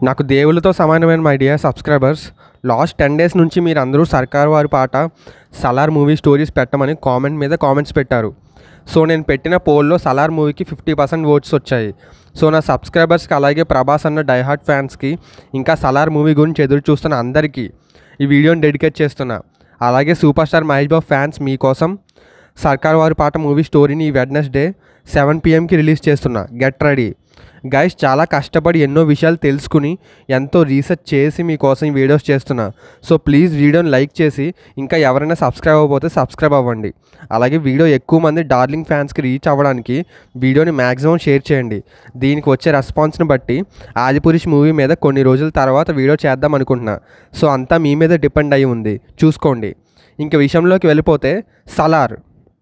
నాకు దేవుళ్ళతో సమానమైన my dear subscribers last ten days నుంచి మీరు అందరూ సర్కార్ వారి పాట సలార్ మూవీ స్టోరీస్ పెట్టమని కామెంట్ మీద కామెంట్స్ పెట్టారు సో నేను పెట్టిన పోల్లో సలార్ మూవీకి ఫిఫ్టీ పర్సెంట్ ఓట్స్ వచ్చాయి సో నా సబ్స్క్రైబర్స్కి అలాగే ప్రభాస్ అన్న డైహార్ట్ ఫ్యాన్స్కి ఇంకా సలార్ మూవీ గురించి ఎదురు చూస్తున్న అందరికీ ఈ వీడియోని డెడికేట్ చేస్తున్నా అలాగే super star Mahesh Babu fans మీకోసం సర్కార్ వారి పాట మూవీ స్టోరీని ఈ వెడ్నెస్డే సెవెన్ పిఎంకి రిలీజ్ చేస్తున్నా గెట్ రెడీ గైస్ చాలా కష్టపడి ఎన్నో విషయాలు తెలుసుకుని ఎంతో రీసెర్చ్ చేసి మీకోసం ఈ వీడియోస్ చేస్తున్నా సో ప్లీజ్ వీడియోని లైక్ చేసి ఇంకా ఎవరైనా సబ్స్క్రైబ్ అవ్వకపోతే సబ్స్క్రైబ్ అవ్వండి అలాగే వీడియో ఎక్కువ మంది డార్లింగ్ ఫ్యాన్స్కి రీచ్ అవ్వడానికి వీడియోని మ్యాక్సిమం షేర్ చేయండి దీనికి వచ్చే రెస్పాన్స్ని బట్టి ఆదిపురుష్ మూవీ మీద కొన్ని రోజుల తర్వాత వీడియో చేద్దాం అనుకుంటున్నా సో అంతా మీ మీద డిపెండ్ అయి ఉంది చూసుకోండి ఇంక విషయంలోకి వెళ్ళిపోతే సలార్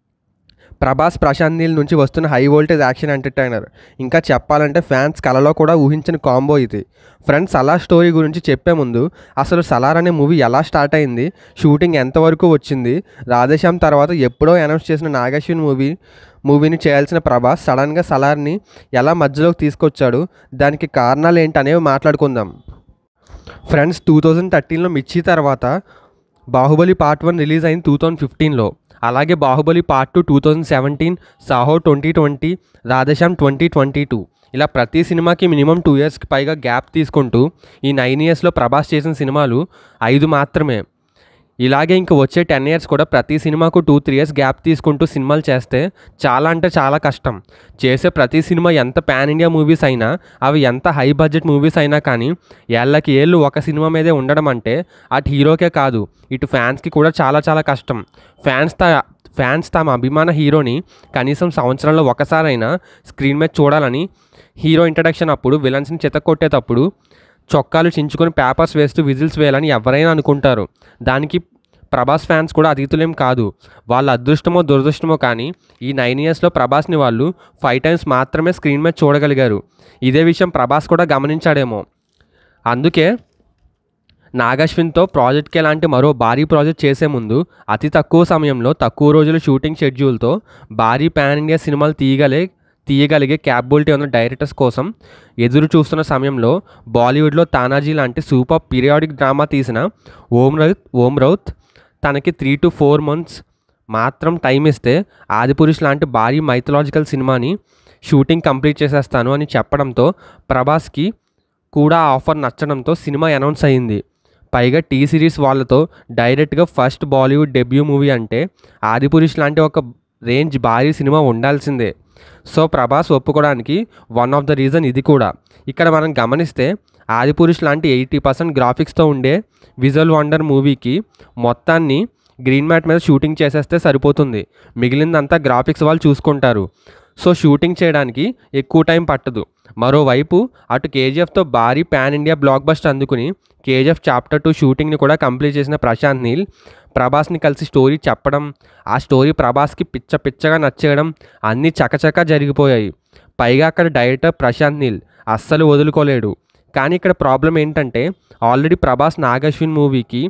ప్రభాస్ ప్రశాంత్ నీల్ నుంచి వస్తున్న హై వోల్టేజ్ యాక్షన్ ఎంటర్టైనర్ ఇంకా చెప్పాలంటే ఫ్యాన్స్ కలలో కూడా ఊహించిన కాంబో ఇది ఫ్రెండ్స్ సలార్ స్టోరీ గురించి చెప్పే ముందు అసలు సలార్ అనే మూవీ ఎలా స్టార్ట్ అయింది షూటింగ్ ఎంతవరకు వచ్చింది రాధేశ్యామ్ తర్వాత ఎప్పుడో అనౌన్స్ చేసిన నాగశ్విన్ మూవీ మూవీని చేయాల్సిన ప్రభాస్ సడన్గా సలార్ని ఎలా మధ్యలోకి తీసుకొచ్చాడు దానికి కారణాలు ఏంటి అనేవి మాట్లాడుకుందాం ఫ్రెండ్స్ టూ థౌజండ్ థర్టీన్లో మిర్చి తర్వాత బాహుబలి పార్ట్ వన్ రిలీజ్ అయింది టూ థౌజండ్ ఫిఫ్టీన్లో అలాగే Baahubali part two two thousand seventeen Saaho twenty twenty Radhe Shyam twenty twenty two ఇలా ప్రతి సినిమాకి మినిమం టూ ఇయర్స్కి పైగా గ్యాప్ తీసుకుంటూ ఈ నైన్ ఇయర్స్లో ప్రభాస్ చేసిన సినిమాలు ఐదు మాత్రమే ఇలాగే ఇంక వచ్చే టెన్ ఇయర్స్ కూడా ప్రతి సినిమాకు టూ త్రీ ఇయర్స్ గ్యాప్ తీసుకుంటూ సినిమాలు చేస్తే చాలా అంటే చాలా కష్టం చేసే ప్రతి సినిమా ఎంత పాన్ ఇండియా మూవీస్ అయినా అవి ఎంత హై బడ్జెట్ మూవీస్ అయినా కానీ ఏళ్ళకి ఏళ్ళు ఒక సినిమా మీదే ఉండడం అంటే అటు హీరోకే కాదు ఇటు ఫ్యాన్స్కి కూడా చాలా చాలా కష్టం ఫ్యాన్స్ త ఫ్యాన్స్ తమ అభిమాన హీరోని కనీసం సంవత్సరంలో ఒకసారైనా స్క్రీన్ మీద చూడాలని హీరో ఇంట్రడక్షన్ అప్పుడు విలన్స్ని చెతకొట్టేటప్పుడు చొక్కాలు చించుకొని పేపర్స్ వేస్తూ విజిల్స్ వేయాలని ఎవరైనా అనుకుంటారు దానికి ప్రభాస్ ఫ్యాన్స్ కూడా అతీతులేం కాదు వాళ్ళ అదృష్టమో దురదృష్టమో కానీ ఈ నైన్ ఇయర్స్లో ప్రభాస్ని వాళ్ళు ఫైవ్ టైమ్స్ మాత్రమే స్క్రీన్ మీద చూడగలిగారు ఇదే విషయం ప్రభాస్ కూడా గమనించాడేమో అందుకే నాగశ్విన్తో ప్రాజెక్ట్కి లాంటి మరో భారీ ప్రాజెక్ట్ చేసే ముందు అతి తక్కువ సమయంలో తక్కువ రోజుల షూటింగ్ షెడ్యూల్తో భారీ పాన్ ఇండియా సినిమాలు తీయగలే తీయగలిగే క్యాపబిలిటీ ఉన్న డైరెక్టర్స్ కోసం ఎదురు చూస్తున్న సమయంలో బాలీవుడ్లో తానాజీ లాంటి సూపర్ పీరియాడిక్ డ్రామా తీసిన ఓం రౌత్ ఓం రౌత్ తనకి త్రీ టు ఫోర్ మంత్స్ మాత్రం టైం ఇస్తే ఆదిపురుష్ లాంటి భారీ మైథలాజికల్ సినిమాని షూటింగ్ కంప్లీట్ చేసేస్తాను అని చెప్పడంతో ప్రభాస్కి కూడా ఆ ఆఫర్ నచ్చడంతో సినిమా అనౌన్స్ అయింది పైగా టీ సిరీస్ వాళ్ళతో డైరెక్ట్గా ఫస్ట్ బాలీవుడ్ డెబ్యూ మూవీ అంటే ఆదిపురుష్ లాంటి ఒక రేంజ్ భారీ సినిమా ఉండాల్సిందే సో ప్రభాస్ ఒప్పుకోవడానికి వన్ ఆఫ్ ద రీజన్ ఇది కూడా ఇక్కడ మనం గమనిస్తే ఆదిపురుష్ లాంటి ఎయిటీ పర్సెంట్ గ్రాఫిక్స్తో ఉండే విజువల్ వండర్ మూవీకి మొత్తాన్ని గ్రీన్ మ్యాట్ మీద షూటింగ్ చేసేస్తే సరిపోతుంది మిగిలిందంతా గ్రాఫిక్స్ వాళ్ళు చూసుకుంటారు సో షూటింగ్ చేయడానికి ఎక్కువ టైం పట్టదు మరోవైపు అటు కేజీఎఫ్తో భారీ పాన్ ఇండియా బ్లాక్ బస్ట్ అందుకుని కేజీఎఫ్ చాప్టర్ టూ షూటింగ్ని కూడా కంప్లీట్ చేసిన ప్రశాంత్ నీల్ ప్రభాస్ని కలిసి స్టోరీ చెప్పడం ఆ స్టోరీ ప్రభాస్కి పిచ్చ పిచ్చగా నచ్చేయడం అన్నీ చకచకా జరిగిపోయాయి పైగా అక్కడ డైరెక్టర్ ప్రశాంత్ నీల్ అస్సలు వదులుకోలేడు కానీ ఇక్కడ ప్రాబ్లం ఏంటంటే ఆల్రెడీ ప్రభాస్ నాగశ్విన్ మూవీకి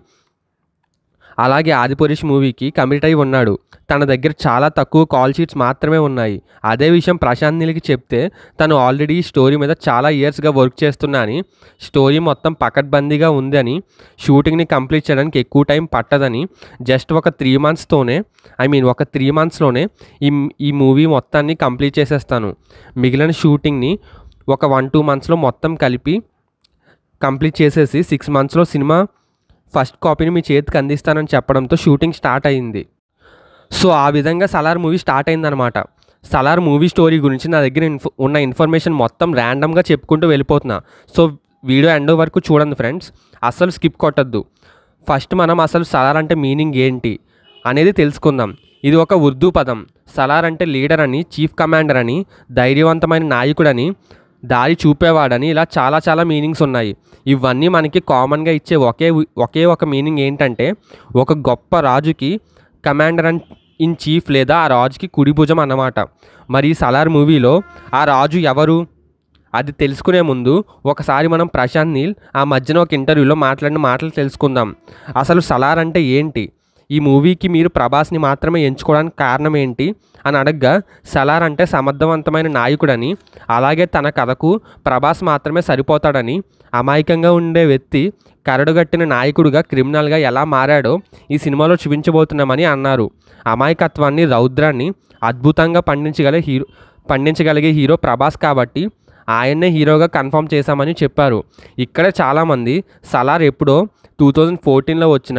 అలాగే ఆదిపురుష్ మూవీకి కమిట్ అయి ఉన్నాడు తన దగ్గర చాలా తక్కువ కాల్ షీట్స్ మాత్రమే ఉన్నాయి అదే విషయం ప్రశాంత్ నీల్కి చెప్తే తను ఆల్రెడీ ఈ స్టోరీ మీద చాలా ఇయర్స్గా వర్క్ చేస్తున్నా అని స్టోరీ మొత్తం పకడ్బందీగా ఉందని షూటింగ్ని కంప్లీట్ చేయడానికి ఎక్కువ టైం పట్టదని జస్ట్ ఒక త్రీ మంత్స్తోనే ఐ మీన్ ఒక త్రీ మంత్స్లోనే ఈ ఈ మూవీ మొత్తాన్ని కంప్లీట్ చేసేస్తాను మిగిలిన షూటింగ్ని ఒక వన్ టూ మంత్స్లో మొత్తం కలిపి కంప్లీట్ చేసేసి సిక్స్ మంత్స్లో సినిమా ఫస్ట్ కాపీని మీ చేతికి అందిస్తానని చెప్పడంతో షూటింగ్ స్టార్ట్ అయింది సో ఆ విధంగా సలార్ మూవీ స్టార్ట్ అయిందనమాట సలార్ మూవీ స్టోరీ గురించి నా దగ్గర ఇన్ఫో ఉన్న ఇన్ఫర్మేషన్ మొత్తం ర్యాండమ్గా చెప్పుకుంటూ వెళ్ళిపోతున్నా సో వీడియో ఎండ్ వరకు చూడండి ఫ్రెండ్స్ అసలు స్కిప్ కొట్టద్దు ఫస్ట్ మనం అసలు సలార్ అంటే మీనింగ్ ఏంటి అనేది తెలుసుకుందాం ఇది ఒక ఉర్దూ పదం సలార్ అంటే లీడర్ అని చీఫ్ కమాండర్ అని ధైర్యవంతమైన నాయకుడని దారి చూపేవాడని ఇలా చాలా చాలా మీనింగ్స్ ఉన్నాయి ఇవన్నీ మనకి కామన్గా ఇచ్చే ఒకే ఒకే ఒక మీనింగ్ ఏంటంటే ఒక గొప్ప రాజుకి కమాండర్ అండ్ ఇన్ చీఫ్ లేదా ఆ రాజుకి కుడి భుజం అన్నమాట మరి ఈ సలార్ మూవీలో ఆ రాజు ఎవరు అది తెలుసుకునే ముందు ఒకసారి మనం ప్రశాంత్ నీల్ ఆ మధ్యన ఒక ఇంటర్వ్యూలో మాట్లాడిన మాటలు తెలుసుకుందాం అసలు సలార్ అంటే ఏంటి ఈ మూవీకి మీరు ప్రభాస్ని మాత్రమే ఎంచుకోవడానికి కారణం ఏంటి అని అడగ్గా సలార్ అంటే సమర్థవంతమైన నాయకుడని అలాగే తన కథకు ప్రభాస్ మాత్రమే సరిపోతాడని అమాయకంగా ఉండే వ్యక్తి కరడుగట్టిన నాయకుడిగా క్రిమినల్గా ఎలా మారాడో ఈ సినిమాలో చూపించబోతున్నామని అన్నారు అమాయకత్వాన్ని రౌద్రాన్ని అద్భుతంగా పండించగల హీరో పండించగలిగే హీరో ప్రభాస్ కాబట్టి ఆయన్నే హీరోగా కన్ఫర్మ్ చేశామని చెప్పారు ఇక్కడ చాలామంది సలార్ ఎప్పుడో టూ థౌజండ్ ఫోర్టీన్లో వచ్చిన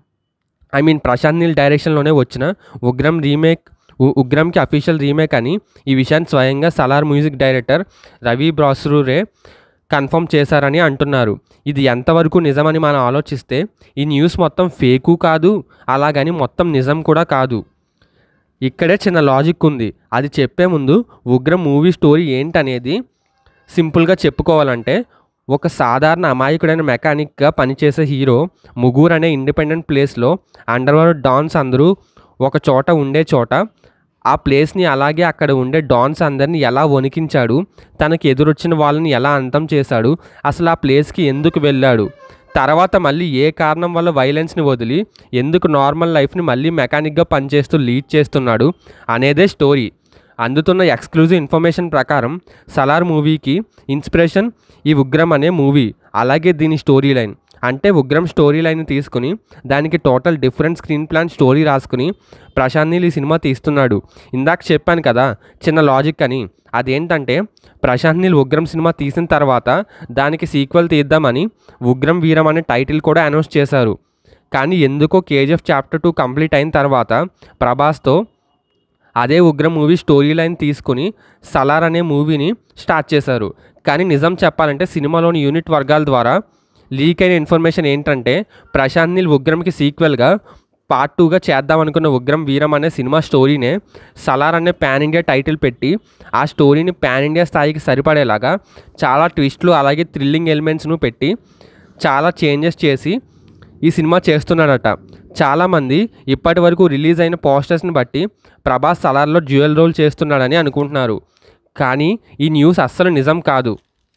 ఐ మీన్ ప్రశాంత్ నీల్ డైరెక్షన్లోనే వచ్చిన ఉగ్రం రీమేక్ ఉ- ఉగ్రంకి అఫీషియల్ రీమేక్ అని ఈ విషయాన్ని స్వయంగా సలార్ మ్యూజిక్ డైరెక్టర్ రవి బ్రాస్రూరే కన్ఫర్మ్ చేశారని అంటున్నారు ఇది ఎంతవరకు నిజమని మనం ఆలోచిస్తే ఈ న్యూస్ మొత్తం ఫేకు కాదు అలాగని మొత్తం నిజం కూడా కాదు ఇక్కడే చిన్న లాజిక్ ఉంది అది చెప్పే ముందు ఉగ్రం మూవీ స్టోరీ ఏంటనేది సింపుల్గా చెప్పుకోవాలంటే ఒక సాధారణ అమాయకుడైన మెకానిక్గా పనిచేసే హీరో ముగ్గురు అనే ఇండిపెండెంట్ ప్లేస్లో అండర్ వరల్డ్ డాన్స్ అందరూ ఒక చోట ఉండే చోట ఆ ప్లేస్ని అలాగే అక్కడ ఉండే డాన్స్ అందరిని ఎలా వణికించాడు తనకి ఎదురొచ్చిన వాళ్ళని ఎలా అంతం చేశాడు అసలు ఆ ప్లేస్కి ఎందుకు వెళ్ళాడు తర్వాత మళ్ళీ ఏ కారణం వల్ల వైలెన్స్ని వదిలి ఎందుకు నార్మల్ లైఫ్ని మళ్ళీ మెకానిక్గా పనిచేస్తూ లీడ్ చేస్తున్నాడు అనేదే స్టోరీ అందుతున్న ఎక్స్క్లూజివ్ ఇన్ఫర్మేషన్ ప్రకారం సలార్ మూవీకి ఇన్స్పిరేషన్ ఈ ఉగ్రం అనే మూవీ అలాగే దీని స్టోరీ లైన్ అంటే ఉగ్రం స్టోరీ లైన్ తీసుకుని దానికి total different screenplay story రాసుకుని ప్రశాంత్ నీల్ ఈ సినిమా తీస్తున్నాడు ఇందాక చెప్పాను కదా చిన్న లాజిక్ అని అదేంటంటే ప్రశాంత్ నీల్ ఉగ్రం సినిమా తీసిన తర్వాత దానికి సీక్వెల్ తీద్దామని ఉగ్రం వీరం అనే టైటిల్ కూడా అనౌన్స్ చేశారు కానీ ఎందుకో కేజీఎఫ్ చాప్టర్ టూ కంప్లీట్ అయిన తర్వాత ప్రభాస్తో అదే ఉగ్రం మూవీ స్టోరీ లైన్ తీసుకుని సలార్ అనే మూవీని స్టార్ట్ చేశారు కానీ నిజం చెప్పాలంటే సినిమాలోని యూనిట్ వర్గాల ద్వారా లీక్ అయిన ఇన్ఫర్మేషన్ ఏంటంటే ప్రశాంత్ నీల్ ఉగ్రంకి సీక్వెల్గా పార్ట్ టూగా చేద్దాం అనుకున్న ఉగ్రం వీరం అనే సినిమా స్టోరీనే సలార్ అనే పాన్ ఇండియా టైటిల్ పెట్టి ఆ స్టోరీని పాన్ ఇండియా స్థాయికి సరిపడేలాగా చాలా ట్విస్ట్లు అలాగే థ్రిల్లింగ్ ఎలిమెంట్స్ను పెట్టి చాలా చేంజెస్ చేసి ఈ సినిమా చేస్తున్నాడట చాలామంది ఇప్పటి వరకు రిలీజ్ అయిన పోస్టర్స్ని బట్టి ప్రభాస్ సలార్లో డ్యూయల్ రోల్ చేస్తున్నాడని అనుకుంటున్నారు కానీ ఈ న్యూస్ అస్సలు నిజం కాదు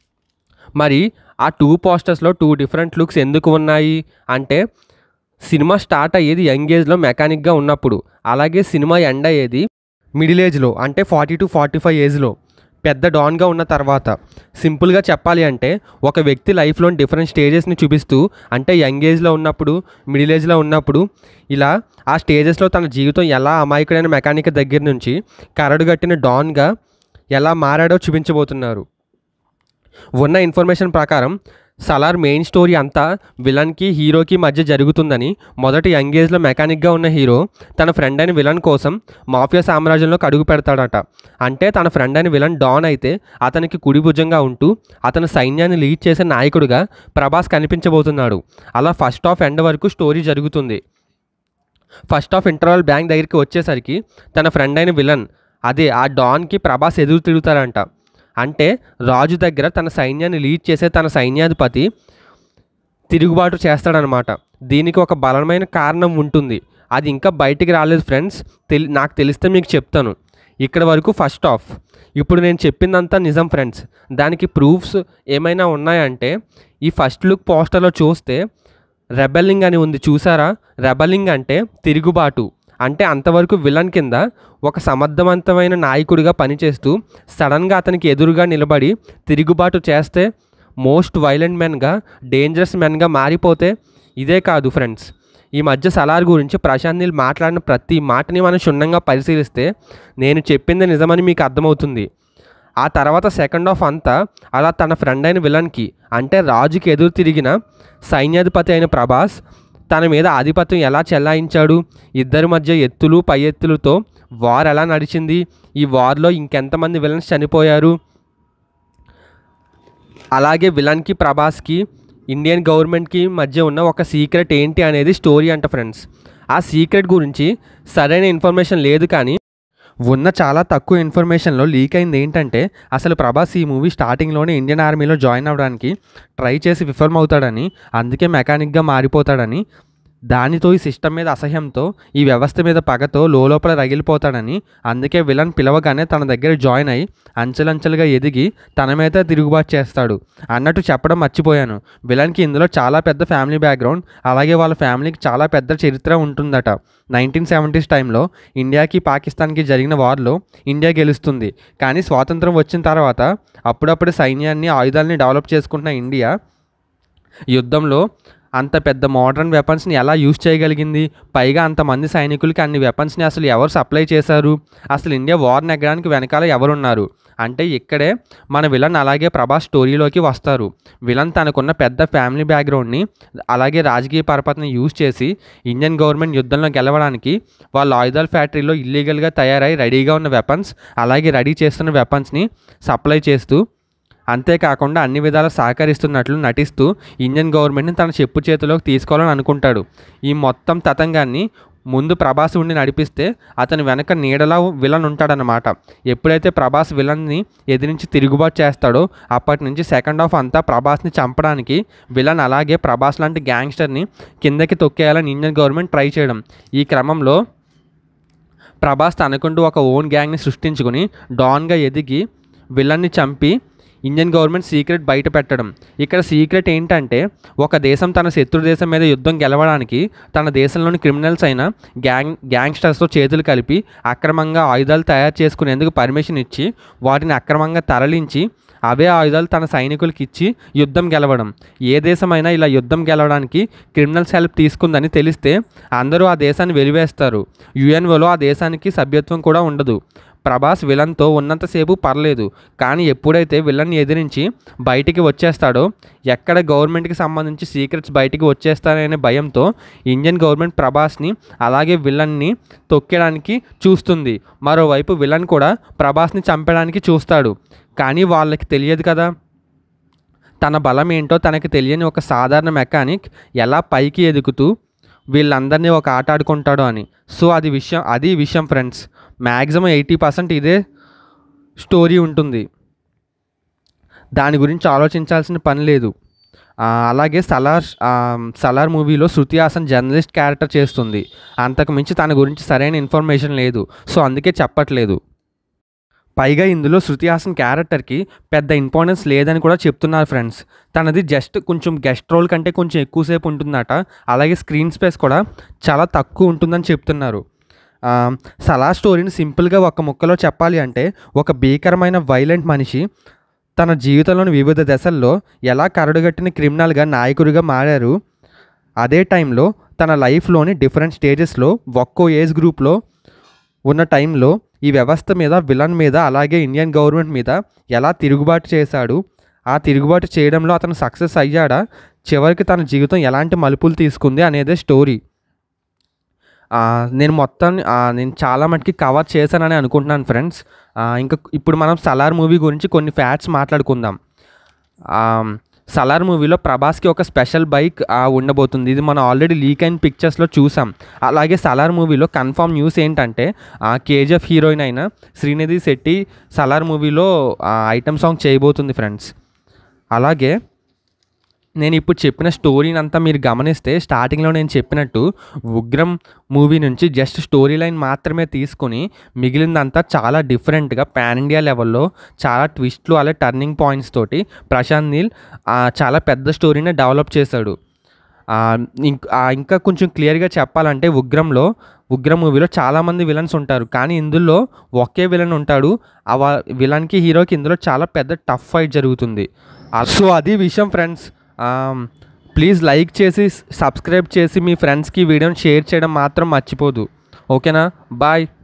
మరి ఆ టూ పోస్టర్స్లో టూ డిఫరెంట్ లుక్స్ ఎందుకు ఉన్నాయి అంటే సినిమా స్టార్ట్ అయ్యేది యంగ్ ఏజ్లో మెకానిక్గా ఉన్నప్పుడు అలాగే సినిమా ఎండ్ అయ్యేది మిడిల్ ఏజ్లో అంటే ఫార్టీ టు ఫార్టీ ఫైవ్ ఏజ్లో పెద్ద డాన్గా ఉన్న తర్వాత సింపుల్గా చెప్పాలి అంటే ఒక వ్యక్తి లైఫ్లోని డిఫరెంట్ స్టేజెస్ని చూపిస్తూ అంటే యంగ్ ఏజ్లో ఉన్నప్పుడు మిడిల్ ఏజ్లో ఉన్నప్పుడు ఇలా ఆ స్టేజెస్లో తన జీవితం ఎలా అమాయకుడైన మెకానిక్ దగ్గర నుంచి కరడుగట్టిన డాన్గా ఎలా మారాడో చూపించబోతున్నారు ఉన్న ఇన్ఫర్మేషన్ ప్రకారం సలార్ మెయిన్ స్టోరీ అంతా విలన్కి హీరోకి మధ్య జరుగుతుందని మొదటి యంగేజ్లో మెకానిక్గా ఉన్న హీరో తన ఫ్రెండ్ అయిన విలన్ కోసం మాఫియా సామ్రాజ్యంలోకి అడుగు పెడతాడట అంటే తన ఫ్రెండ్ అయిన విలన్ డాన్ అయితే అతనికి కుడి భుజంగా ఉంటూ అతని సైన్యాన్ని లీడ్ చేసే నాయకుడిగా ప్రభాస్ కనిపించబోతున్నాడు అలా ఫస్ట్ హాఫ్ ఎండ్ వరకు స్టోరీ జరుగుతుంది ఫస్ట్ హాఫ్ ఇంటర్వల్ బ్యాంక్ దగ్గరికి వచ్చేసరికి తన ఫ్రెండ్ అయిన విలన్ అదే ఆ డాన్కి ప్రభాస్ ఎదురు తిరుగుతారంట అంటే రాజు దగ్గర తన సైన్యాన్ని లీడ్ చేసే తన సైన్యాధిపతి తిరుగుబాటు చేస్తాడనమాట దీనికి ఒక బలమైన కారణం ఉంటుంది అది ఇంకా బయటికి రాలేదు ఫ్రెండ్స్ తెలి నాకు తెలిస్తే మీకు చెప్తాను ఇక్కడ వరకు ఫస్ట్ ఆఫ్ ఇప్పుడు నేను చెప్పిందంతా నిజం ఫ్రెండ్స్ దానికి ప్రూఫ్స్ ఏమైనా ఉన్నాయంటే ఈ ఫస్ట్ లుక్ పోస్టర్లో చూస్తే రెబెల్లింగ్ అని ఉంది చూసారా రెబెల్లింగ్ అంటే తిరుగుబాటు అంటే అంతవరకు విలన్ కింద ఒక సమర్థవంతమైన నాయకుడిగా పనిచేస్తూ సడన్గా అతనికి ఎదురుగా నిలబడి తిరుగుబాటు చేస్తే మోస్ట్ వైలెంట్ మెన్గా డేంజరస్ మెన్గా మారిపోతే ఇదే కాదు ఫ్రెండ్స్ ఈ మధ్య సలార్ గురించి ప్రశాంత్ నీల్ మాట్లాడిన ప్రతి మాటని మనం క్షుణ్ణంగా పరిశీలిస్తే నేను చెప్పింది నిజమని మీకు అర్థమవుతుంది ఆ తర్వాత సెకండ్ హాఫ్ అంతా అలా తన ఫ్రెండ్ అయిన విలన్కి అంటే రాజుకి ఎదురు తిరిగిన సైన్యాధిపతి అయిన ప్రభాస్ తన మీద ఆధిపత్యం ఎలా చెలాయించాడు ఇద్దరి మధ్య ఎత్తులు పై ఎత్తులతో వార్ ఎలా నడిచింది ఈ వార్లో ఇంకెంతమంది విలన్స్ చనిపోయారు అలాగే విలన్కి ప్రభాస్కి ఇండియన్ గవర్నమెంట్కి మధ్య ఉన్న ఒక సీక్రెట్ ఏంటి అనేది స్టోరీ అంట ఫ్రెండ్స్ ఆ సీక్రెట్ గురించి సరైన ఇన్ఫర్మేషన్ లేదు కానీ ఉన్న చాలా తక్కువ ఇన్ఫర్మేషన్లో లీక్ అయింది ఏంటంటే అసలు ప్రభాస్ ఈ మూవీ స్టార్టింగ్లోనే ఇండియన్ ఆర్మీలో జాయిన్ అవ్వడానికి ట్రై చేసి విఫలం అవుతాడని అందుకే మెకానిక్గా మారిపోతాడని దానితో ఈ సిస్టమ్ మీద అసహ్యంతో ఈ వ్యవస్థ మీద పగతో లోపల రగిలిపోతాడని అందుకే విలన్ పిలవగానే తన దగ్గర జాయిన్ అయి అంచెలంచెలుగా ఎదిగి తన మీద తిరుగుబాటు చేస్తాడు అన్నట్టు చెప్పడం మర్చిపోయాను విలన్కి ఇందులో చాలా పెద్ద ఫ్యామిలీ బ్యాక్గ్రౌండ్ అలాగే వాళ్ళ ఫ్యామిలీకి చాలా పెద్ద చరిత్ర ఉంటుందట నైన్టీన్ సెవెంటీస్ టైంలో ఇండియాకి పాకిస్తాన్కి జరిగిన వార్లో ఇండియా గెలుస్తుంది కానీ స్వాతంత్రం వచ్చిన తర్వాత అప్పుడప్పుడు సైన్యాన్ని ఆయుధాలని డెవలప్ చేసుకుంటున్న ఇండియా యుద్ధంలో అంత పెద్ద మోడర్న్ వెపన్స్ని ఎలా యూజ్ చేయగలిగింది పైగా అంతమంది సైనికులకి అన్ని వెపన్స్ని అసలు ఎవరు సప్లై చేశారు అసలు ఇండియా వార్ నెగ్గడానికి వెనకాల ఎవరున్నారు అంటే ఇక్కడే మన విలన్ అలాగే ప్రభాస్ స్టోరీలోకి వస్తారు విలన్ తనకున్న పెద్ద ఫ్యామిలీ బ్యాక్గ్రౌండ్ని అలాగే రాజకీయ పరపతిని యూజ్ చేసి ఇండియన్ గవర్నమెంట్ యుద్ధంలో గెలవడానికి వాళ్ళ ఆయుధాల ఫ్యాక్టరీలో ఇల్లీగల్గా తయారై రెడీగా ఉన్న వెపన్స్ అలాగే రెడీ చేస్తున్న వెపన్స్ని సప్లై చేస్తూ అంతేకాకుండా అన్ని విధాలా సహకరిస్తున్నట్లు నటిస్తూ ఇండియన్ గవర్నమెంట్ని తన చెప్పు చేతిలోకి తీసుకోవాలని అనుకుంటాడు ఈ మొత్తం తతంగాన్ని ముందు ప్రభాస్ ఉండి నడిపిస్తే అతని వెనక నీడలా విలన్ ఉంటాడనమాట ఎప్పుడైతే ప్రభాస్ విలన్ని ఎదిరించి తిరుగుబాటు చేస్తాడో అప్పటి నుంచి సెకండ్ హాఫ్ అంతా ప్రభాస్ని చంపడానికి విలన్ అలాగే ప్రభాస్ లాంటి గ్యాంగ్స్టర్ని కిందకి తొక్కేయాలని ఇండియన్ గవర్నమెంట్ ట్రై చేయడం ఈ క్రమంలో ప్రభాస్ తనకుంటూ ఒక ఓన్ గ్యాంగ్ని సృష్టించుకుని డాన్గా ఎదిగి విలన్ని చంపి ఇండియన్ గవర్నమెంట్ సీక్రెట్ బయట పెట్టడం ఇక్కడ సీక్రెట్ ఏంటంటే ఒక దేశం తన శత్రు దేశం మీద యుద్ధం గెలవడానికి తన దేశంలోని క్రిమినల్స్ అయిన గ్యాంగ్ గ్యాంగ్స్టర్స్తో చేతులు కలిపి అక్రమంగా ఆయుధాలు తయారు చేసుకునేందుకు పర్మిషన్ ఇచ్చి వాటిని అక్రమంగా తరలించి అవే ఆయుధాలు తన సైనికులకి ఇచ్చి యుద్ధం గెలవడం ఏ దేశమైనా ఇలా యుద్ధం గెలవడానికి క్రిమినల్స్ హెల్ప్ తీసుకుందని తెలిస్తే అందరూ ఆ దేశాన్ని వెలివేస్తారు యుఎన్ఓలో ఆ దేశానికి సభ్యత్వం కూడా ఉండదు ప్రభాస్ విలన్తో ఉన్నంతసేపు పర్లేదు కానీ ఎప్పుడైతే విలన్ని ఎదిరించి బయటికి వచ్చేస్తాడో ఎక్కడ గవర్నమెంట్కి సంబంధించి సీక్రెట్స్ బయటికి వచ్చేస్తారనే భయంతో ఇండియన్ గవర్నమెంట్ ప్రభాస్ని అలాగే విలన్ని తొక్కడానికి చూస్తుంది మరోవైపు విలన్ కూడా ప్రభాస్ని చంపడానికి చూస్తాడు కానీ వాళ్ళకి తెలియదు కదా తన బలం ఏంటో తనకి తెలియని ఒక సాధారణ మెకానిక్ ఎలా పైకి ఎదుగుతూ వీళ్ళందరినీ ఒక ఆట ఆడుకుంటాడు అని సో అది విషయం అది విషయం ఫ్రెండ్స్ మ్యాక్సిమం ఎయిటీ పర్సెంట్ ఇదే స్టోరీ ఉంటుంది దాని గురించి ఆలోచించాల్సిన పని లేదు ఆ, అలాగే సలార్ ఆ, సలార్ మూవీలో శృతి హాసన్ జర్నలిస్ట్ క్యారెక్టర్ చేస్తుంది అంతకు మించి తన గురించి సరైన ఇన్ఫర్మేషన్ లేదు సో అందుకే చెప్పట్లేదు పైగా ఇందులో శృతి హాసన్ క్యారెక్టర్కి పెద్ద ఇంపార్టెన్స్ లేదని కూడా చెప్తున్నారు ఫ్రెండ్స్ తనది జస్ట్ కొంచెం గెస్ట్ రోల్ కంటే కొంచెం ఎక్కువసేపు ఉంటుందట అలాగే స్క్రీన్ స్పేస్ కూడా చాలా తక్కువ ఉంటుందని చెప్తున్నారు ఆ, సలా స్టోరీని సింపుల్గా ఒక ముక్కలో చెప్పాలి అంటే ఒక భీకరమైన వైలెంట్ మనిషి తన జీవితంలోని వివిధ దశల్లో ఎలా కరడుగట్టిన క్రిమినల్గా నాయకుడిగా మారారు అదే టైంలో తన లైఫ్లోని డిఫరెంట్ స్టేజెస్లో ఒక్కో ఏజ్ గ్రూప్లో ఉన్న టైంలో ఈ వ్యవస్థ మీద విలన్ మీద అలాగే ఇండియన్ గవర్నమెంట్ మీద ఎలా తిరుగుబాటు చేశాడు ఆ తిరుగుబాటు చేయడంలో అతను సక్సెస్ అయ్యాడా చివరికి తన జీవితం ఎలాంటి మలుపులు తీసుకుంది అనేదే స్టోరీ ఆ, నేను మొత్తం ఆ, నేను చాలా మటుకి కవర్ చేశానని అనుకుంటున్నాను ఫ్రెండ్స్ ఆ, ఇంకా ఇప్పుడు మనం సలార్ మూవీ గురించి కొన్ని ఫ్యాక్ట్స్ మాట్లాడుకుందాం ఆ, సలార్ మూవీలో ప్రభాస్కి ఒక స్పెషల్ బైక్ ఆ, ఉండబోతుంది ఇది మనం ఆల్రెడీ లీక్ అయిన పిక్చర్స్లో చూసాం అలాగే సలార్ మూవీలో కన్ఫర్మ్ న్యూస్ ఏంటంటే కేజీఎఫ్ హీరోయిన్ అయిన శ్రీనిధి శెట్టి సలార్ మూవీలో ఐటమ్ సాంగ్ చేయబోతుంది ఫ్రెండ్స్ అలాగే నేను ఇప్పుడు చెప్పిన స్టోరీని అంతా మీరు గమనిస్తే స్టార్టింగ్లో నేను చెప్పినట్టు ఉగ్రం మూవీ నుంచి జస్ట్ స్టోరీ లైన్ మాత్రమే తీసుకొని మిగిలిందంతా చాలా డిఫరెంట్గా పాన్ ఇండియా లెవెల్లో చాలా ట్విస్ట్లు అలాగే టర్నింగ్ పాయింట్స్ తోటి ప్రశాంత్ నీల్ ఆ, చాలా పెద్ద స్టోరీని డెవలప్ చేశాడు ఆ, ఇంక్- ఆ, ఇంకా కొంచెం క్లియర్గా చెప్పాలంటే ఉగ్రంలో ఉగ్రం మూవీలో చాలామంది విలన్స్ ఉంటారు కానీ ఇందులో ఒకే విలన్ ఉంటాడు ఆ వా- విలన్కి హీరోకి ఇందులో చాలా పెద్ద టఫ్ ఫైట్ జరుగుతుంది సో అది విషయం ఫ్రెండ్స్ ప్లీజ్ లైక్ చేసి సబ్స్క్రైబ్ చేసి మీ ఫ్రెండ్స్కి వీడియోని షేర్ చేయడం మాత్రం మర్చిపోదు ఓకేనా బాయ్